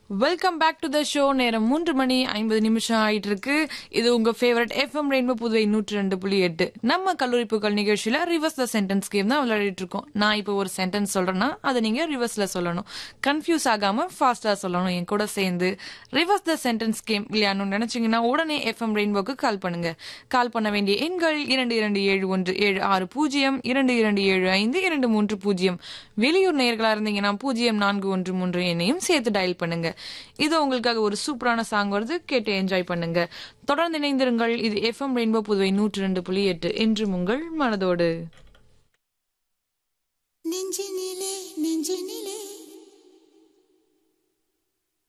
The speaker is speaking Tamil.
welcome back to the show நேரம் மூன்று மணி ஐம்பது நிமிஷம் ஆயிட்டு இருக்கு இது உங்க ஃபேவரட் எஃப்எம் ரெயின்போ புதுவை நூற்றி ரெண்டு புள்ளி எட்டு நம்ம கல்லூரி புகழ் நிகழ்ச்சியில ரிவர்ஸ் த சென்டென்ஸ் கேம் தான் விளையாடிட்டு இருக்கோம் நான் இப்போ ஒரு சென்டென்ஸ் சொல்றேன்னா அதை நீங்க ரிவர்ஸ்ல சொல்லணும் கன்ஃபியூஸ் ஆகாம ஃபாஸ்டா சொல்லணும் என் கூட சேர்ந்து ரிவர்ஸ் த சென்டென்ஸ் கேம் விளையாடணும்னு நினைச்சீங்கன்னா உடனே எஃப்எம் ரெயின்போக்கு கால் பண்ணுங்க கால் பண்ண வேண்டிய எண்கள் இரண்டு இரண்டு ஏழு ஒன்று ஏழு ஆறு பூஜ்ஜியம் இரண்டு இரண்டு ஏழு ஐந்து இரண்டு மூன்று பூஜ்ஜியம் வெளியூர் நேயர்களா இருந்தீங்கன்னா பூஜ்ஜியம் நான்கு ஒன்று மூன்று எண்ணையும் சேர்த்து டயல் பண்ணுங்க இது உங்களுக்காக ஒரு சூப்பரான சாங் வருது கேட்டு என்ஜாய் பண்ணுங்க தொடர்ந்து இணைந்திருங்கள் இது எஃப்எம் ரெயின்போ புதுவை நூற்றி ரெண்டு புள்ளி எட்டு என்றும் உங்கள் மனதோடு நெஞ்சினிலே நெஞ்சினிலே